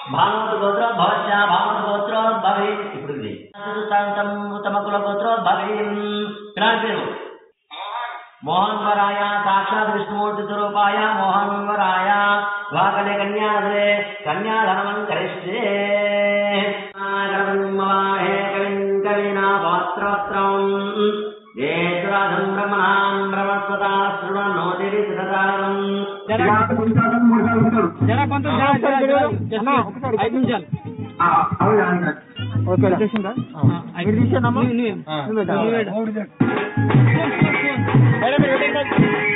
భానుమతి గోత్రోద్భవస్య భానుమతి గోత్రోద్భవి ఇప్పుడు ఇది సుతాంతం ఉత్తమకుల గోత్రోద్భవి పిలాడి పేరు మోహన్ వరాయ సాక్షాత్ విష్ణుమూర్తి స్వరూపాయ మోహన్ వరాయ వాకలే కన్యాధరే కన్యాధర్మం కరిష్యే గణపతిమవాహే కవిం కవినా పాత్రవస్త్రం జేతురాజం బ్రహ్మణాం బ్రహ్మస్వత శృణోతిరి సురదారం జరా కొంత ఐదు నిమిషాలు ఓకే ఐదు నిమిషాలు